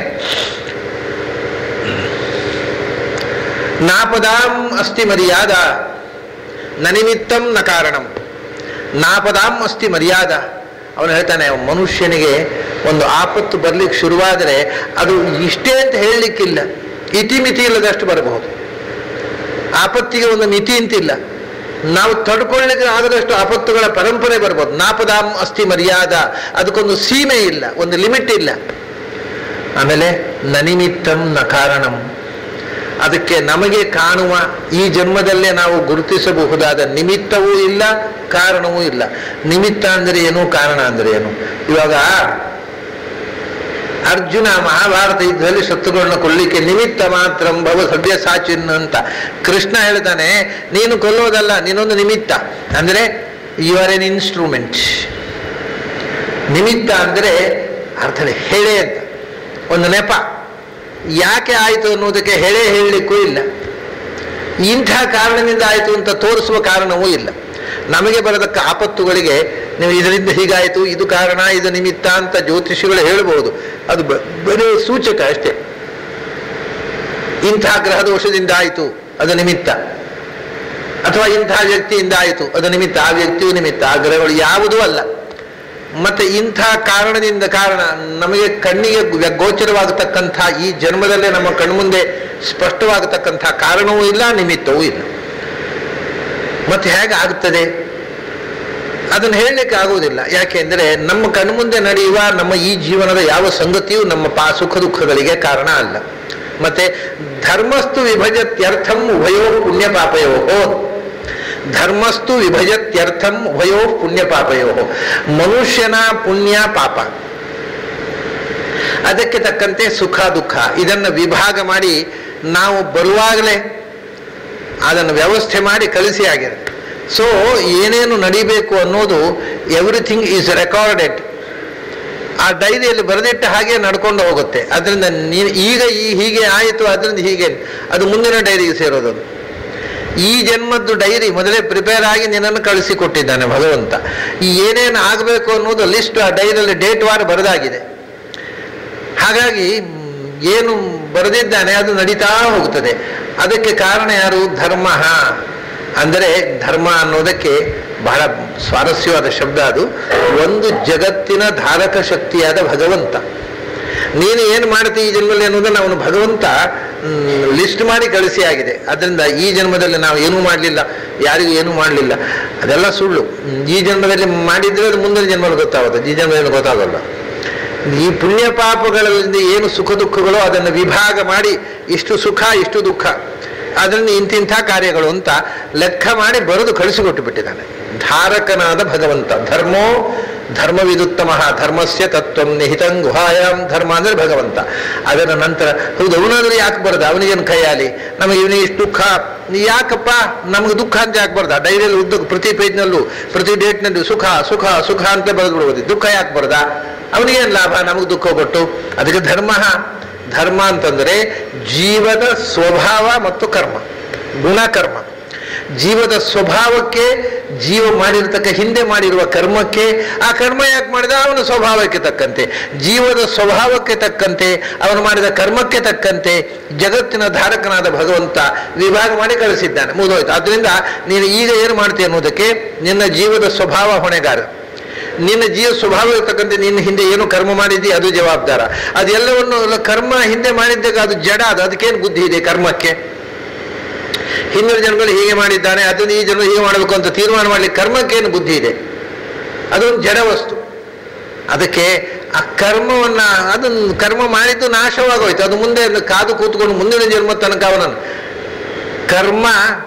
ನಾಪದಾಂ ಅಸ್ತಿ ಮರ್ಯಾದ ನ ನಿಮಿತ್ತಂ ನ ಕಾರಣಂ ನಾಪದಾಂ ಅಸ್ತಿ ಮರ್ಯಾದ ಅವನು ಹೇಳ್ತಾನೆ ಮನುಷ್ಯನಿಗೆ ಒಂದು ಆಪತ್ತು ಬರ್ಲಿಕ್ಕೆ ಶುರುವಾದರೆ ಅದು ಇಷ್ಟೇ ಅಂತ ಹೇಳಲಿಕ್ಕಿಲ್ಲ ಇತಿಮಿತಿ ಇಲ್ಲದಷ್ಟು ಬರಬಹುದು ಆಪತ್ತಿಗೆ ಒಂದು ಮಿತಿ ಅಂತಿಲ್ಲ ನಾವು ತಡ್ಕೊಳ್ಳಿಕ್ಕೆ ಆಗದಷ್ಟು ಆಪತ್ತುಗಳ ಪರಂಪರೆ ಬರ್ಬೋದು ನಾಪದಾಂ ಅಸ್ತಿ ಮರ್ಯಾದ ಅದಕ್ಕೊಂದು ಸೀಮೆ ಇಲ್ಲ ಒಂದು ಲಿಮಿಟ್ ಇಲ್ಲ ಆಮೇಲೆ ನನಿಮಿತ್ತಂ ನ ಕಾರಣಂ ಅದಕ್ಕೆ ನಮಗೆ ಕಾಣುವ ಈ ಜನ್ಮದಲ್ಲೇ ನಾವು ಗುರುತಿಸಬಹುದಾದ ನಿಮಿತ್ತವೂ ಇಲ್ಲ ಕಾರಣವೂ ಇಲ್ಲ ನಿಮಿತ್ತ ಅಂದರೆ ಏನು ಕಾರಣ ಅಂದರೆ ಏನು ಇವಾಗ ಅರ್ಜುನ ಮಹಾಭಾರತ ಯುದ್ಧದಲ್ಲಿ ಶತ್ರುಗಳನ್ನ ಕೊಲ್ಲಿಕ್ಕೆ ನಿಮಿತ್ತ ಮಾತ್ರ ಭವ ಸದ್ಯ ಸಾಚಿನ್ ಅಂತ ಕೃಷ್ಣ ಹೇಳ್ತಾನೆ ನೀನು ಕೊಲ್ಲೋದಲ್ಲ ನೀನೊಂದು ನಿಮಿತ್ತ ಅಂದರೆ ಯು ಆರ್ ಎನ್ ಇನ್ಸ್ಟ್ರೂಮೆಂಟ್ ನಿಮಿತ್ತ ಅಂದರೆ ಅರ್ಥನೇ ಹೆಳೆ ಅಂತ ಒಂದು ನೆಪ ಯಾಕೆ ಆಯಿತು ಅನ್ನೋದಕ್ಕೆ ಹೆಳೆ ಹೇಳಲಿಕ್ಕೂ ಇಲ್ಲ ಇಂಥ ಕಾರಣದಿಂದ ಆಯಿತು ಅಂತ ತೋರಿಸುವ ಕಾರಣವೂ ಇಲ್ಲ ನಮಗೆ ಬರದಕ್ಕ ಆಪತ್ತುಗಳಿಗೆ ನೀವು ಇದರಿಂದ ಹೀಗಾಯಿತು ಇದು ಕಾರಣ ಇದು ನಿಮಿತ್ತ ಅಂತ ಜ್ಯೋತಿಷಿಗಳು ಹೇಳಬಹುದು ಅದು ಬ- ಬರೀ ಸೂಚಕ ಅಷ್ಟೇ ಇಂಥ ಗ್ರಹ ದೋಷದಿಂದ ಆಯಿತು ಅದು ನಿಮಿತ್ತ ಅಥವಾ ಇಂಥ ವ್ಯಕ್ತಿಯಿಂದ ಆಯಿತು ಅದು ನಿಮಿತ್ತ ಆ ವ್ಯಕ್ತಿಯು ನಿಮಿತ್ತ ಆ ಗ್ರಹಗಳು ಯಾವುದೂ ಅಲ್ಲ ಮತ್ತೆ ಇಂಥ ಕಾರಣದಿಂದ ಕಾರಣ ನಮಗೆ ಕಣ್ಣಿಗೆ ವ್ಯ- ಗೋಚರವಾಗತಕ್ಕಂಥ ಈ ಜನ್ಮದಲ್ಲೇ ನಮ್ಮ ಕಣ್ಮುಂದೆ ಸ್ಪಷ್ಟವಾಗತಕ್ಕಂಥ ಕಾರಣವೂ ಇಲ್ಲ ನಿಮಿತ್ತವೂ ಇಲ್ಲ ಮತ್ತೆ ಹೇಗೆ ಆಗುತ್ತದೆ ಅದನ್ನು ಹೇಳಲಿಕ್ಕೆ ಆಗುವುದಿಲ್ಲ ಯಾಕೆಂದ್ರೆ ನಮ್ಮ ಕಣ್ಮುಂದೆ ನಡೆಯುವ ನಮ್ಮ ಈ ಜೀವನದ ಯಾವ ಸಂಗತಿಯೂ ನಮ್ಮ ಪಾ ಸುಖ ದುಃಖಗಳಿಗೆ ಕಾರಣ ಅಲ್ಲ ಮತ್ತೆ ಧರ್ಮಸ್ತು ವಿಭಜತ್ಯರ್ಥಂ ಉಭಯೋ ಪುಣ್ಯ ಪಾಪಯೋ ಧರ್ಮಸ್ತು ವಿಭಜತ್ಯರ್ಥಂ ಉಭಯೋ ಪುಣ್ಯ ಪಾಪಯೋ ಮನುಷ್ಯನ ಪುಣ್ಯ ಪಾಪ ಅದಕ್ಕೆ ತಕ್ಕಂತೆ ಸುಖ ದುಃಖ ಇದನ್ನು ವಿಭಾಗ ಮಾಡಿ ನಾವು ಬರುವಾಗಲೇ ಅದನ್ನು ವ್ಯವಸ್ಥೆ ಮಾಡಿ ಕಳಿಸಿ ಆಗಿದೆ ಸೊ ಏನೇನು ನಡಿಬೇಕು ಅನ್ನೋದು ಎವ್ರಿಥಿಂಗ್ ಈಸ್ ರೆಕಾರ್ಡೆಡ್ ಆ ಡೈರಿಯಲ್ಲಿ ಬರೆದಿಟ್ಟ ಹಾಗೆ ನಡ್ಕೊಂಡು ಹೋಗುತ್ತೆ ಅದರಿಂದ ನೀನು ಈಗ ಈ ಹೀಗೆ ಆಯಿತು ಅದರಿಂದ ಹೀಗೆ ಅದು ಮುಂದಿನ ಡೈರಿಗೆ ಸೇರೋದು ಅದು. ಈ ಜನ್ಮದ್ದು ಡೈರಿ ಮೊದಲೇ ಪ್ರಿಪೇರ್ ಆಗಿ ನಿನ್ನನ್ನು ಕಳಿಸಿಕೊಟ್ಟಿದ್ದಾನೆ ಭಗವಂತ ಈ ಏನೇನು ಆಗಬೇಕು ಅನ್ನೋದು ಲಿಸ್ಟ್ ಆ ಡೈರಿಯಲ್ಲಿ ಡೇಟ್ ವಾರ ಬರೆದಾಗಿದೆ ಹಾಗಾಗಿ ಮ್, ಏನು ಬರೆದಿದ್ದಾನೆ ಅದು ನಡೀತಾ ಹೋಗ್ತದೆ ಅದಕ್ಕೆ ಕಾರಣ ಯಾರು ಧರ್ಮ ಅಂದರೆ ಧರ್ಮ ಅನ್ನೋದಕ್ಕೆ ಬಹಳ ಸ್ವಾರಸ್ಯವಾದ ಶಬ್ದ ಅದು ಒಂದು ಜಗತ್ತಿನ ಧಾರಕ ಶಕ್ತಿಯಾದ ಭಗವಂತ ನೀನು ಏನು ಮಾಡ್ತಿ ಈ ಜನ್ಮದಲ್ಲಿ ಅನ್ನೋದನ್ನು ಅವನು ಭಗವಂತ ಲಿಸ್ಟ್ ಮಾಡಿ ಕಳಿಸಿ ಆಗಿದೆ ಅದರಿಂದ ಈ ಜನ್ಮದಲ್ಲಿ ನಾವು ಏನೂ ಮಾಡಲಿಲ್ಲ ಯಾರಿಗೂ ಏನೂ ಮಾಡಲಿಲ್ಲ ಅದೆಲ್ಲ ಸುಳ್ಳು ಹ್ಮ್, ಈ ಜನ್ಮದಲ್ಲಿ ಮಾಡಿದ್ರೆ ಅದು ಮುಂದಿನ ಜನ್ಮದಲ್ಲಿ ಗೊತ್ತಾಗುತ್ತೆ ಈ ಜನ್ಮದಲ್ಲಿ ಗೊತ್ತಾಗಲ್ಲ ಈ ಪುಣ್ಯ ಪಾಪಗಳಿಂದ ಏನು ಸುಖ ದುಃಖಗಳು ಅದನ್ನು ವಿಭಾಗ ಮಾಡಿ ಇಷ್ಟು ಸುಖ ಇಷ್ಟು ದುಃಖ ಅದರಿಂದ ಇಂತಿಂಥ ಕಾರ್ಯಗಳು ಅಂತ ಲೆಕ್ಕ ಮಾಡಿ ಬರೆದು ಕಳಿಸಿಕೊಟ್ಟು ಬಿಟ್ಟಿದ್ದಾನೆ ಧಾರಕನಾದ ಭಗವಂತ ಧರ್ಮೋ ಧರ್ಮವಿದುತ್ತಮ ಧರ್ಮಸ್ಯ ತತ್ವಂ ನಿಹಿತಂ ಗುಹಾಯಾಮ್ ಧರ್ಮ ಅಂದ್ರೆ ಭಗವಂತ ಅದರ ನಂತರ ಹೌದು ಅವನಾದ್ರೆ ಯಾಕೆ ಬರ್ದ ಅವನಿಗೇನು ಕೈಯಾಲಿ ನಮಗೆ ಇವನಿಗೆ ಇಷ್ಟು ದುಃಖ ಯಾಕಪ್ಪ ನಮಗೆ ದುಃಖ ಅಂತ ಯಾಕೆ ಬರ್ದ ಡೈರಿಯಲ್ಲಿ ಉದ್ದ ಪ್ರತಿ ಪೇಜ್ನಲ್ಲೂ ಪ್ರತಿ ಡೇಟ್ನಲ್ಲಿ ಸುಖ ಸುಖ ಸುಖ ಅಂತ ಬರೆದು ಬಿಡ್ಬೋದು ದುಃಖ ಯಾಕೆ ಬರ್ದ ಅವನಿಗೇನು ಲಾಭ ನಮಗೆ ದುಃಖ ಕೊಟ್ಟು ಅದಕ್ಕೆ ಧರ್ಮ ಧರ್ಮ ಅಂತಂದರೆ ಜೀವದ ಸ್ವಭಾವ ಮತ್ತು ಕರ್ಮ ಗುಣಕರ್ಮ ಜೀವದ ಸ್ವಭಾವಕ್ಕೆ ಜೀವ ಮಾಡಿರ್ತಕ್ಕ ಹಿಂದೆ ಮಾಡಿರುವ ಕರ್ಮಕ್ಕೆ ಆ ಕರ್ಮ ಯಾಕೆ ಮಾಡಿದ ಅವನ ಸ್ವಭಾವಕ್ಕೆ ತಕ್ಕಂತೆ ಜೀವದ ಸ್ವಭಾವಕ್ಕೆ ತಕ್ಕಂತೆ ಅವನು ಮಾಡಿದ ಕರ್ಮಕ್ಕೆ ತಕ್ಕಂತೆ ಜಗತ್ತಿನ ಧಾರಕನಾದ ಭಗವಂತ ವಿಭಾಗ ಮಾಡಿ ಕಳಿಸಿದ್ದಾನೆ ಮುಗಿದೋಯ್ತು ಆದ್ರಿಂದ ನೀನು ಈಗ ಏನು ಮಾಡ್ತೀಯ ಅನ್ನೋದಕ್ಕೆ ನಿನ್ನ ಜೀವದ ಸ್ವಭಾವ ಹೊಣೆಗಾರ ನಿನ್ನ ಜೀವ ಸ್ವಭಾವ ಇರ್ತಕ್ಕಂತೆ ನಿನ್ನ ಹಿಂದೆ ಏನು ಕರ್ಮ ಮಾಡಿದ್ದಿ ಅದು ಜವಾಬ್ದಾರ ಅದೆಲ್ಲವನ್ನು ಅಲ್ಲ, ಕರ್ಮ ಹಿಂದೆ ಮಾಡಿದ್ದಾಗ ಅದು ಜಡ ಅದು ಅದಕ್ಕೇನು ಬುದ್ಧಿ ಇದೆ ಕರ್ಮಕ್ಕೆ ಹಿಂದಿನ ಜನಗಳು ಹೀಗೆ ಮಾಡಿದ್ದಾನೆ ಅದನ್ನು ಈ ಜನ ಹೀಗೆ ಮಾಡಬೇಕು ಅಂತ ತೀರ್ಮಾನ ಮಾಡ್ಲಿಕ್ಕೆ ಕರ್ಮಕ್ಕೇನು ಬುದ್ಧಿ ಇದೆ ಅದೊಂದು ಜಡ ವಸ್ತು ಅದಕ್ಕೆ ಆ ಕರ್ಮವನ್ನ ಅದನ್ನು ಕರ್ಮ ಮಾಡಿದ್ದು ನಾಶವಾಗೋಯ್ತು ಅದು ಮುಂದೆ ಅದು ಕಾದು ಕೂತ್ಕೊಂಡು ಮುಂದಿನ ಜನ್ಮ ತನಕ ಅವನನ್ನು ಕರ್ಮ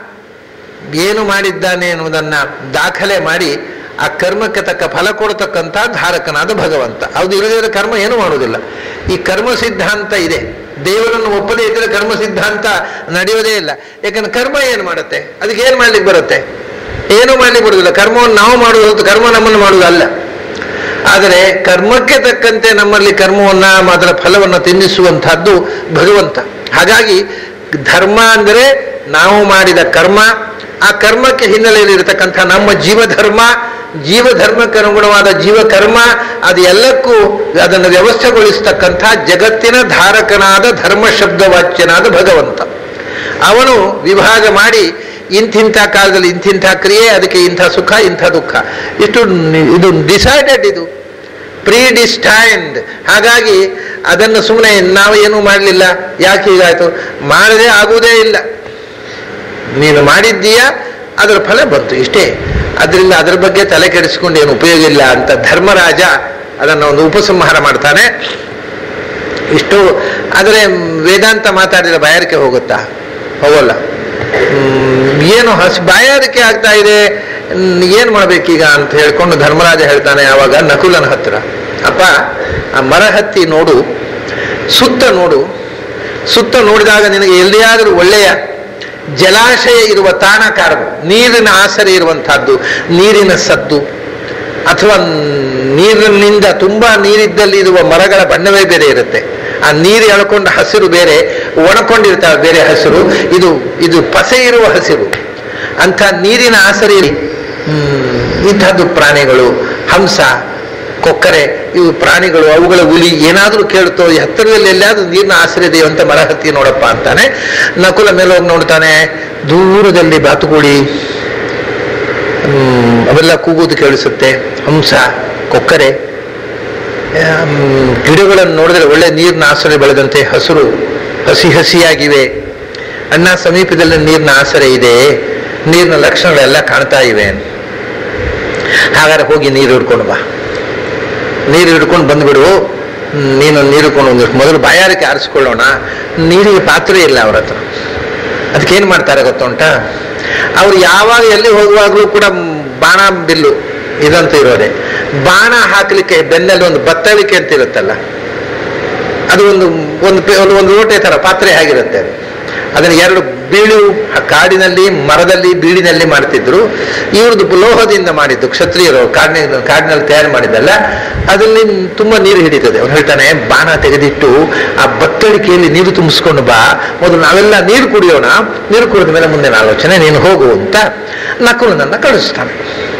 ಏನು ಮಾಡಿದ್ದಾನೆ ಎನ್ನುವುದನ್ನ ದಾಖಲೆ ಮಾಡಿ ಆ ಕರ್ಮಕ್ಕೆ ತಕ್ಕ ಫಲ ಕೊಡತಕ್ಕಂಥ ಧಾರಕನಾದ ಭಗವಂತ ಅದು ಇಲ್ಲದಿದ್ದರೆ ಕರ್ಮ ಏನು ಮಾಡುವುದಿಲ್ಲ ಈ ಕರ್ಮ ಸಿದ್ಧಾಂತ ಇದೆ ದೇವರನ್ನು ಒಪ್ಪದೇ ಇದ್ದರೆ ಕರ್ಮ ಸಿದ್ಧಾಂತ ನಡೆಯೋದೇ ಇಲ್ಲ ಯಾಕಂದ್ರೆ ಕರ್ಮ ಏನು ಮಾಡುತ್ತೆ ಅದಕ್ಕೆ ಏನು ಮಾಡ್ಲಿಕ್ಕೆ ಬರುತ್ತೆ ಏನು ಮಾಡ್ಲಿಕ್ಕೆ ಬರುವುದಿಲ್ಲ ಕರ್ಮವನ್ನು ನಾವು ಮಾಡುವುದು ಹೊರತು ಕರ್ಮ ನಮ್ಮನ್ನು ಮಾಡುವುದಲ್ಲ ಆದರೆ ಕರ್ಮಕ್ಕೆ ತಕ್ಕಂತೆ ನಮ್ಮಲ್ಲಿ ಕರ್ಮವನ್ನ ಅದರ ಫಲವನ್ನು ತಿನ್ನಿಸುವಂತಹದ್ದು ಭಗವಂತ ಹಾಗಾಗಿ ಧರ್ಮ ಅಂದರೆ ನಾವು ಮಾಡಿದ ಕರ್ಮ ಆ ಕರ್ಮಕ್ಕೆ ಹಿನ್ನೆಲೆಯಲ್ಲಿ ಇರತಕ್ಕಂಥ ನಮ್ಮ ಜೀವಧರ್ಮ ಜೀವಧರ್ಮಕ್ಕೆ ಅನುಗುಣವಾದ ಜೀವಕರ್ಮ ಅದು ಎಲ್ಲಕ್ಕೂ ಅದನ್ನು ವ್ಯವಸ್ಥೆಗೊಳಿಸ್ತಕ್ಕಂಥ ಜಗತ್ತಿನ ಧಾರಕನಾದ ಧರ್ಮ ಶಬ್ದವಾಚ್ಯನಾದ ಭಗವಂತ ಅವನು ವಿಭಾಗ ಮಾಡಿ ಇಂತಿಂಥ ಕಾಲದಲ್ಲಿ ಇಂತಿಂಥ ಕ್ರಿಯೆ ಅದಕ್ಕೆ ಇಂಥ ಸುಖ ಇಂಥ ದುಃಖ ಇಷ್ಟು ನಿ- ಇದು ಡಿಸೈಡೆಡ್ ಇದು ಪ್ರೀಡಿಸ್ಟೈನ್ಡ್ ಹಾಗಾಗಿ ಅದನ್ನು ಸುಮ್ಮನೆ ನಾವು ಏನೂ ಮಾಡಲಿಲ್ಲ ಯಾಕೆ ಹೀಗಾಯ್ತು ಮಾಡದೆ ಆಗುವುದೇ ಇಲ್ಲ ನೀನು ಮಾಡಿದ್ದೀಯಾ ಅದರ ಫಲ ಬಂತು ಇಷ್ಟೇ ಅದರಿಂದ ಅದರ ಬಗ್ಗೆ ತಲೆ ಕೆಡಿಸಿಕೊಂಡು ಏನು ಉಪಯೋಗ ಇಲ್ಲ ಅಂತ ಧರ್ಮರಾಜ ಅದನ್ನು ಒಂದು ಉಪಸಂಹಾರ ಮಾಡ್ತಾನೆ ಇಷ್ಟು ಆದರೆ ವೇದಾಂತ ಮಾತಾಡಿದ್ರೆ ಬಾಯಾರಿಕೆ ಹೋಗುತ್ತಾ ಹೋಗಲ್ಲ ಹ್ಮ್, ಏನು ಹಸ್ ಬಾಯಾರಿಕೆ ಆಗ್ತಾ ಇದೆ ಹ್ಮ್, ಏನ್ ಮಾಡ್ಬೇಕೀಗ ಅಂತ ಹೇಳ್ಕೊಂಡು ಧರ್ಮರಾಜ ಹೇಳ್ತಾನೆ ಆವಾಗ ನಕುಲನ ಹತ್ರ ಅಪ್ಪ ಆ ಮರ ಹತ್ತಿ ನೋಡು ಸುತ್ತ ನೋಡು ಸುತ್ತ ನೋಡಿದಾಗ ನಿನಗೆ ಎಲ್ಲಿಯಾದರೂ ಒಳ್ಳೆಯ ಜಲಾಶಯ ಇರುವ ತಾಣ ಕಾರಣ ನೀರಿನ ಆಸರೆ ಇರುವಂತಹದ್ದು ನೀರಿನ ಸದ್ದು ಅಥವಾ ನೀರಿನಿಂದ ತುಂಬಾ ನೀರಿದ್ದಲ್ಲಿ ಇರುವ ಮರಗಳ ಬಣ್ಣವೇ ಬೇರೆ ಇರುತ್ತೆ ಆ ನೀರು ಎಳ್ಕೊಂಡ ಹಸಿರು ಬೇರೆ ಒಣಕೊಂಡಿರ್ತಾವೆ ಬೇರೆ ಹಸಿರು ಇದು ಇದು ಪಸೆ ಇರುವ ಹಸಿರು ಅಂಥ ನೀರಿನ ಆಸರೆ ಹ್ಮ್, ಇಂಥದ್ದು ಪ್ರಾಣಿಗಳು ಹಂಸ ಕೊಕ್ಕರೆ ಇವು ಪ್ರಾಣಿಗಳು ಅವುಗಳ ಹುಲಿ ಏನಾದರೂ ಕೇಳುತ್ತೋ ಈ ಹತ್ತಿರದಲ್ಲಿ ಎಲ್ಲಾದ್ರೂ ನೀರಿನ ಆಸರೆ ಇದೆಯೋ ಅಂತ ಮರ ಹತ್ತಿ ನೋಡಪ್ಪ ಅಂತಾನೆ ನಕುಲ ಮೇಲೆ ಹೋಗಿ ನೋಡ್ತಾನೆ ದೂರದಲ್ಲಿ ಬಾತುಕೋಳಿ ಹ್ಮ್, ಅವೆಲ್ಲ ಕೂಗುವುದು ಕೇಳಿಸುತ್ತೆ ಹಂಸ ಕೊಕ್ಕರೆ ಆಮ್, ಗಿಡಗಳನ್ನು ನೋಡಿದ್ರೆ ಒಳ್ಳೆ ನೀರಿನ ಆಸರೆ ಬೆಳೆದಂತೆ ಹಸಿರು ಹಸಿ ಹಸಿಯಾಗಿವೆ ಅಣ್ಣ ಸಮೀಪದಲ್ಲಿ ನೀರಿನ ಆಸರೆ ಇದೆ ನೀರಿನ ಲಕ್ಷಣಗಳೆಲ್ಲ ಕಾಣ್ತಾ ಇವೆ ಹಾಗಾದ್ರೆ ಹೋಗಿ ನೀರು ಹಿಡ್ಕೊಂಡು ಬಾ ನೀರು ಹಿಡ್ಕೊಂಡು ಬಂದ್ಬಿಡು ಹ್ಮ್, ನೀನು ನೀರು ಹಿಡ್ಕೊಂಡು ಬಂದ್ಬಿಟ್ಟು ಮೊದಲು ಬಾಯಾರಿಕೆ ಆರಿಸ್ಕೊಳ್ಳೋಣ ನೀರಿಗೆ ಪಾತ್ರೆ ಇಲ್ಲ ಅವ್ರ ಹತ್ರ ಅದಕ್ಕೇನು ಮಾಡ್ತಾರೆ ಗೊತ್ತುಂಟ ಅವ್ರು ಯಾವಾಗ ಎಲ್ಲಿ ಹೋಗುವಾಗಲೂ ಕೂಡ ಮ್, ಬಾಣ ಬಿಲ್ಲು ಇದಂತೂ ಇರೋದೆ ಬಾಣ ಹಾಕಲಿಕ್ಕೆ ಬೆನ್ನಲ್ಲಿ ಒಂದು ಬತ್ತಳಿಕೆ ಅಂತ ಇರುತ್ತಲ್ಲ ಅದು ಒಂದು ಒಂದು ಪೆ- ಒಂದು ಒಂದು ಲೋಟೆ ಥರ ಪಾತ್ರೆ ಆಗಿರುತ್ತೆ ಅದು. ಅದನ್ನು ಎರಡು ಬೀಳು ಆ ಕಾಡಿನಲ್ಲಿ ಮರದಲ್ಲಿ ಬೀಡಿನಲ್ಲಿ ಮಾಡ್ತಿದ್ರು ಇವ್ರದ್ದು ಲೋಹದಿಂದ ಮಾಡಿದ್ದು ಕ್ಷತ್ರಿಯರು ಕಾಡಿನ ಕಾಡಿನಲ್ಲಿ ತಯಾರು ಮಾಡಿದ್ದಲ್ಲ ಅದರಲ್ಲಿ ತುಂಬಾ ನೀರು ಹಿಡಿತದೆ ಅವ್ನು ಹೇಳ್ತಾನೆ ಬಾಣ ತೆಗೆದಿಟ್ಟು ಆ ಬತ್ತಳಿಕೆಯಲ್ಲಿ ನೀರು ತುಂಬಿಸ್ಕೊಂಡು ಬಾ ಮೊದಲು ನಾವೆಲ್ಲ ನೀರು ಕುಡಿಯೋಣ ನೀರು ಕುಡಿದ ಮೇಲೆ ಮುಂದಿನ ಆಲೋಚನೆ ನೀನು ಹೋಗು ಅಂತ ನಕುಲನನ್ನ ಕಳಿಸ್ತಾನೆ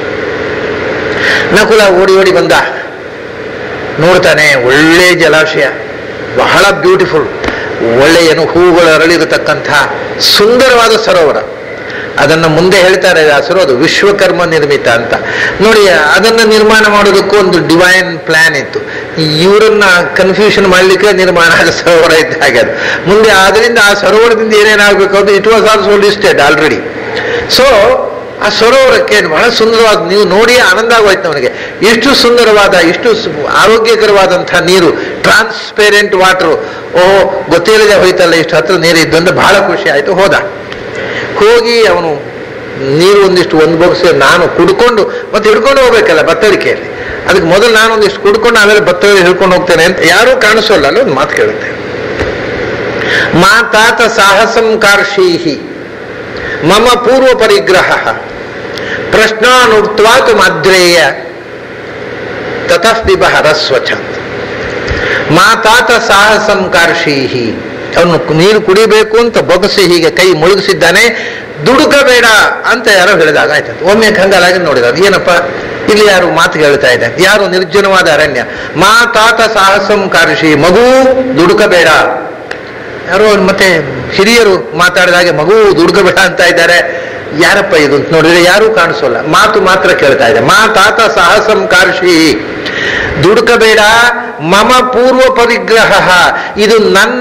ನಕುಲ ಓಡಿ ಓಡಿ ಬಂದ ನೋಡ್ತಾನೆ ಒಳ್ಳೆ ಜಲಾಶಯ ಬಹಳ ಬ್ಯೂಟಿಫುಲ್ ಒಳ್ಳೆ ಏನು ಹೂಗಳು ಅರಳಿರತಕ್ಕಂಥ ಸುಂದರವಾದ ಸರೋವರ ಅದನ್ನ ಮುಂದೆ ಹೇಳ್ತಾರೆ ವ್ಯಾಸರು ಅದು ವಿಶ್ವಕರ್ಮ ನಿರ್ಮಿತ ಅಂತ ನೋಡಿ ಅದನ್ನ ನಿರ್ಮಾಣ ಮಾಡೋದಕ್ಕೂ ಒಂದು ಡಿವೈನ್ ಪ್ಲಾನ್ ಇತ್ತು ಇವರನ್ನ ಕನ್ಫ್ಯೂಷನ್ ಮಾಡ್ಲಿಕ್ಕೆ ನಿರ್ಮಾಣ ಆದ ಸರೋವರ ಇದ್ದ ಹಾಗೆ ಅದು ಮುಂದೆ ಅದರಿಂದ ಆ ಸರೋವರದಿಂದ ಏನೇನಾಗಬೇಕು ಅದು it was also listed already so ಆ ಸರೋವರಕ್ಕೆ ಬಹಳ ಸುಂದರವಾದ ನೀವು ನೋಡಿ ಆನಂದ ಆಗೋಯ್ತು ಅವನಿಗೆ ಎಷ್ಟು ಸುಂದರವಾದ ಎಷ್ಟು ಸು- ಆರೋಗ್ಯಕರವಾದಂತಹ ನೀರು ಟ್ರಾನ್ಸ್ಪೇರೆಂಟ್ ವಾಟರ್ ಓಹೋ ಗೊತ್ತಿಲ್ಲದೆ ಹೋಯ್ತಲ್ಲ ಇಷ್ಟು ಹತ್ರ ನೀರು ಇದ್ದು ಅಂದ್ರೆ ಬಹಳ ಖುಷಿ ಆಯ್ತು ಹೋದ ಹೋಗಿ ಅವನು ನೀರು ಒಂದಿಷ್ಟು ಒಂದು ಬೊಗಸೆ ನಾನು ಕುಡ್ಕೊಂಡು ಮತ್ತೆ ಹಿಡ್ಕೊಂಡು ಹೋಗ್ಬೇಕಲ್ಲ ಬತ್ತಳಿಕೆಯಲ್ಲಿ ಅದಕ್ಕೆ ಮೊದಲು ನಾನು ಒಂದಿಷ್ಟು ಕುಡ್ಕೊಂಡು ಆಮೇಲೆ ಬತ್ತಳಿ ಹಿಡ್ಕೊಂಡು ಹೋಗ್ತೇನೆ ಅಂತ ಯಾರೂ ಕಾಣಿಸೋಲ್ಲ ಅಲ್ಲ ಒಂದು ಮಾತು ಕೇಳುತ್ತೆ ಮಾತಾತ ಸಾಹಸಂ ಕಾರ್ಷೀಹಿ ಮಮ ಪೂರ್ವ ಪರಿಗ್ರಹ ಪ್ರಶ್ನಾನುಕ್ವಾತು ಮಾದ್ರೇಯ ತತಃ ಪಿಬ ಹರಸ್ವಚ ಮಾತಾತ ಸಾಹಸಂ ಕಾರ್ಷೀಹಿ ಅವನು ನೀರು ಕುಡಿಬೇಕು ಅಂತ ಬೊಗಸಿ ಹೀಗೆ ಕೈ ಮುಳುಗಿಸಿದ್ದಾನೆ ದುಡುಕಬೇಡ ಅಂತ ಯಾರೋ ಹೇಳಿದಾಗ ಆಯ್ತಂತ ಒಮ್ಮೆ ಕಂಗಾಲಾಗಿ ನೋಡಿದ ಏನಪ್ಪ ಇಲ್ಲಿ ಯಾರು ಮಾತು ಹೇಳ್ತಾ ಇದೆ ಯಾರು ನಿರ್ಜನವಾದ ಅರಣ್ಯ ಮಾತಾತ ಸಾಹಸಂ ಕಾರ್ಷಿ ಮಗು ದುಡುಕಬೇಡ ಯಾರೋ ಮತ್ತೆ ಹಿರಿಯರು ಮಾತಾಡಿದ ಹಾಗೆ ಮಗು ದುಡ್ಕಬೇಡ ಅಂತ ಇದ್ದಾರೆ ಯಾರಪ್ಪ ಇದು ಅಂತ ನೋಡಿದ್ರೆ ಯಾರೂ ಕಾಣಿಸೋಲ್ಲ ಮಾತು ಮಾತ್ರ ಕೇಳ್ತಾ ಇದೆ ಮಾತಾತ ಸಾಹಸಂ ಕಾರ್ಷಿ ದುಡುಕಬೇಡ ಮಮ ಪೂರ್ವ ಪರಿಗ್ರಹ ಇದು ನನ್ನ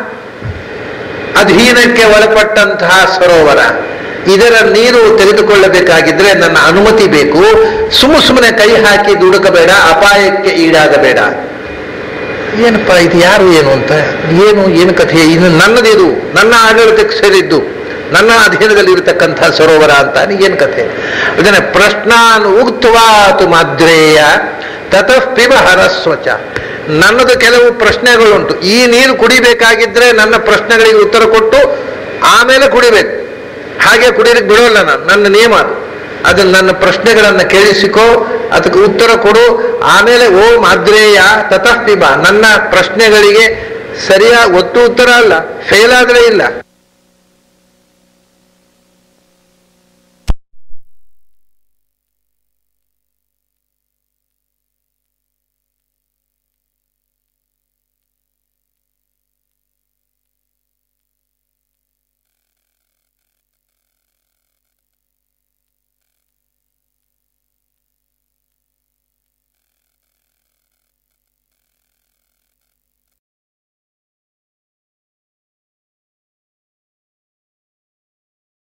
ಅಧೀನಕ್ಕೆ ಒಳಪಟ್ಟಂತಹ ಸರೋವರ ಇದರ ನೀರು ತೆಗೆದುಕೊಳ್ಳಬೇಕಾಗಿದ್ರೆ ನನ್ನ ಅನುಮತಿ ಬೇಕು ಸುಮ್ಮ ಸುಮ್ಮನೆ ಕೈ ಹಾಕಿ ದುಡುಕಬೇಡ ಅಪಾಯಕ್ಕೆ ಈಡಾಗಬೇಡ ಏನಪ್ಪ ಇದು ಯಾರು ಏನು ಅಂತ ಏನು ಏನು ಕಥೆ ಇದು ನನ್ನದಿದು ನನ್ನ ಆಡಳಿತಕ್ಕೆ ಸೇರಿದ್ದು ನನ್ನ ಅಧೀನದಲ್ಲಿ ಇರತಕ್ಕಂಥ ಸರೋವರ ಅಂತ ಏನು ಕಥೆ ಇದನ್ನ ಪ್ರಶ್ನಾನ್ ಉಕ್ತವಾತು ಮಾದ್ರೇಯ ತತಃ ಪಿಬ ಹರಸ್ವಚ ನನ್ನದು ಕೆಲವು ಪ್ರಶ್ನೆಗಳುಂಟು ಈ ನೀರು ಕುಡಿಬೇಕಾಗಿದ್ರೆ ನನ್ನ ಪ್ರಶ್ನೆಗಳಿಗೆ ಉತ್ತರ ಕೊಟ್ಟು ಆಮೇಲೆ ಕುಡಿಬೇಕು ಹಾಗೆ ಕುಡಿಯಲಿಕ್ಕೆ ಬಿಡೋಲ್ಲ ನಾನು ನನ್ನ ನಿಯಮ ಅದು ಅದನ್ನ ನನ್ನ ಪ್ರಶ್ನೆಗಳನ್ನ ಕೇಳಿಸಿಕೋ ಅದಕ್ಕೆ ಉತ್ತರ ಕೊಡು ಆಮೇಲೆ ಓ ಮಾದ್ರೇಯ ತತಃ ಪಿಬ ನನ್ನ ಪ್ರಶ್ನೆಗಳಿಗೆ ಸರಿಯಾಗಿ ಒತ್ತು ಉತ್ತರ ಅಲ್ಲ ಫೇಲ್ ಆದ್ರೆ ಇಲ್ಲ